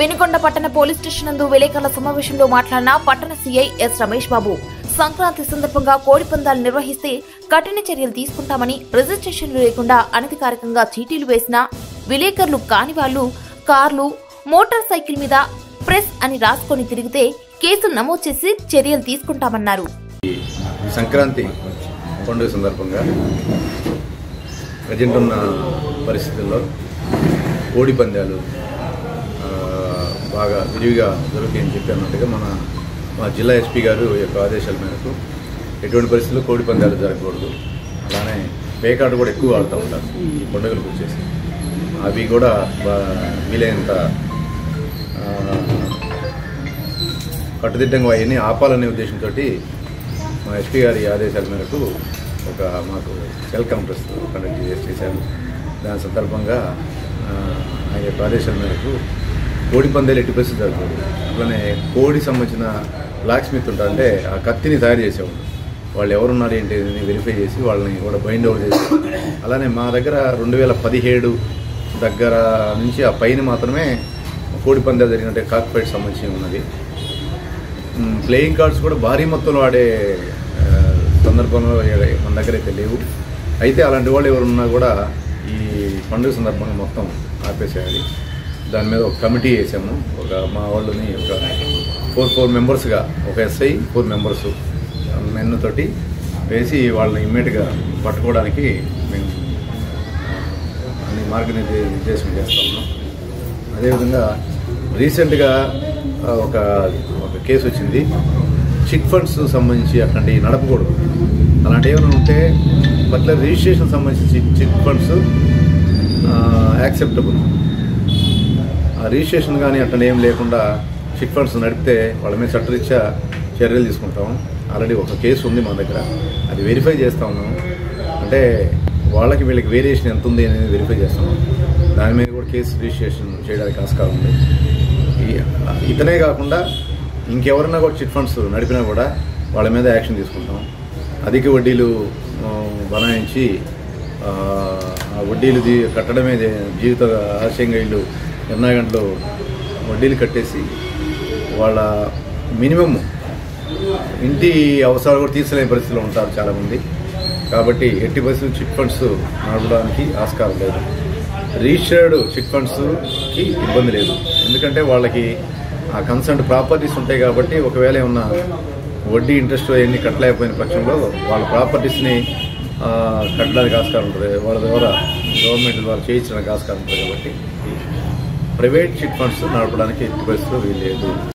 వినుకొండ పట్టణ police station నందు విలేకరుల సమావేశంలో మాట్లాడిన పట్టణ సీఐ ఎస్ రమేష్ బాబు సంక్రాంతి సందర్భంగా కోడి పందాలు నిర్వహిస్తే కఠిన చర్యలు తీసుకుంటామని రిజిస్ట్రేషన్లు లేకుండా అనధికారికంగా చీటీలు వేసిన విలేకరులు కాని వాళ్లు కార్లు మోటార్ సైకిల్ మీద ప్రెస్ అని రాసుకొని తిరిగితే కేసులు నమోదు చేసి చర్యలు తీసుకుంటామన్నారు ఈ సంక్రాంతి పండుగ సందర్భంగా ప్రజెంట్ ఉన్న పరిస్థితుల్లో కోడి పందాలు ఆ, బాగా విరివిగా దొరుకుతాయని చెప్పి అన్నట్టుగా మన మా జిల్లా ఎస్పీ గారు యొక్క ఆదేశాల మేరకు ఎటువంటి పరిస్థితుల్లో కోడి పందాలు జరగకూడదు అలానే పేకాట కూడా ఎక్కువ ఆడుతూ ఉంటారు ఈ పండుగలకు వచ్చేసి అవి కూడా బా- వీలైనంత ఆ, కట్టుదిట్టంగా అవన్నీ ఆపాలనే ఉద్దేశంతో మా ఎస్పీ గారి ఆదేశాల మేరకు ఒక మాకు సెల్ కాన్ఫరెన్స్ కండక్ట్ చేసి చేశారు దాని సందర్భంగా ఆ, ఆయన యొక్క ఆదేశాల మేరకు కోడి పందాలు ఎట్టి పరిస్థితి జరగకూడదు అట్లనే కోడి సంబంధించిన బ్లాక్ స్మిత్ ఉంటారు అంటే ఆ కత్తిని తయారు చేసేవాళ్ళు వాళ్ళు ఎవరున్నారు ఏంటి అని వెరిఫై చేసి వాళ్ళని కూడా బైండ్ ఓవర్ చేసి అలానే మా దగ్గర రెండు వేల పదిహేడు దగ్గర నుంచి ఆ పైన మాత్రమే కోడి పందాలు జరిగినట్టే కాక్ ఫైట్ సంబంధించి ఉన్నది మ్, ప్లేయింగ్ కార్డ్స్ కూడా భారీ మొత్తంలో ఆడే ఆ, సందర్భంలో ఏ- మన దగ్గర అయితే లేవు అయితే అలాంటి వాళ్ళు ఎవరు ఉన్నా కూడా ఈ పండుగ సందర్భంగా మొత్తం ఆపేసేయాలి దాని మీద ఒక కమిటీ వేసాము ఒక మా వాళ్ళని ఒక ఫోర్ ఫోర్ మెంబర్స్గా ఒక ఎస్ఐ ఫోర్ మెంబర్స్ మెన్ తోటి వేసి వాళ్ళని ఇమ్మీడియట్గా పట్టుకోవడానికి మేము అన్ని మార్గనిర్దే- నిర్దేశం చేస్తా ఉన్నాం అదేవిధంగా రీసెంట్గా ఆ, ఒక ఒక కేసు వచ్చింది చిట్ ఫండ్స్ సంబంధించి అట్లాంటివి నడపకూడదు అలాంటి ఏమైనా ఉంటే పట్ల రిజిస్ట్రేషన్ సంబంధించి చిట్ చిట్ ఫండ్స్ యాక్సెప్టబుల్ ఆ రిజిస్ట్రేషన్ కానీ అట్లా ఏం లేకుండా చిట్ ఫండ్స్ నడిపితే వాళ్ళ మీద చట్టరీత్యా చర్యలు తీసుకుంటాం ఆల్రెడీ ఒక కేసు ఉంది మా దగ్గర అది వెరిఫై చేస్తా ఉన్నాం అంటే వాళ్ళకి వీళ్ళకి వేరియేషన్ ఎంత ఉంది అనేది వెరిఫై చేస్తాం దాని మీద కూడా కేసు రిజిస్ట్రేషన్ చేయడానికి ఆస్కారం ఉంది ఈ- ఇతనే కాకుండా ఇంకెవరన్నా కూడా చిట్ ఫండ్స్ నడిపినా కూడా వాళ్ళ మీద యాక్షన్ తీసుకుంటాం అధిక వడ్డీలు ఆ, బనాయించి ఆ, ఆ వడ్డీలు దీ- కట్టడమే జీ- జీవిత ఆశయంగా వీళ్ళు ఎన్నో గంటలు వడ్డీలు కట్టేసి వాళ్ళ మినిమం ఇంటి అవసరాలు కూడా తీర్చలేని పరిస్థితిలో ఉంటారు చాలామంది కాబట్టి ఎట్టి పరిస్థితులు చిట్ ఫండ్స్ నడపడానికి ఆస్కారం లేదు రిజిస్టర్డ్ చిట్ ఫండ్స్కి ఇబ్బంది లేదు ఎందుకంటే వాళ్ళకి ఆ కన్సర్న్ ప్రాపర్టీస్ ఉంటాయి కాబట్టి ఒకవేళ ఏమన్నా వడ్డీ ఇంట్రెస్ట్ అవన్నీ కట్టలేకపోయిన పక్షంలో వాళ్ళ ప్రాపర్టీస్ని ఆ, కట్టడానికి ఆస్కారం ఉంటుంది వాళ్ళ ద్వారా గవర్నమెంట్ ద్వారా చేయించడానికి ఆస్కారం ఉంటుంది కాబట్టి ప్రైవేట్ చిట్ ఫండ్స్ నడపడానికి ఎట్టి పరిస్థితుల్లో వీలు లేదు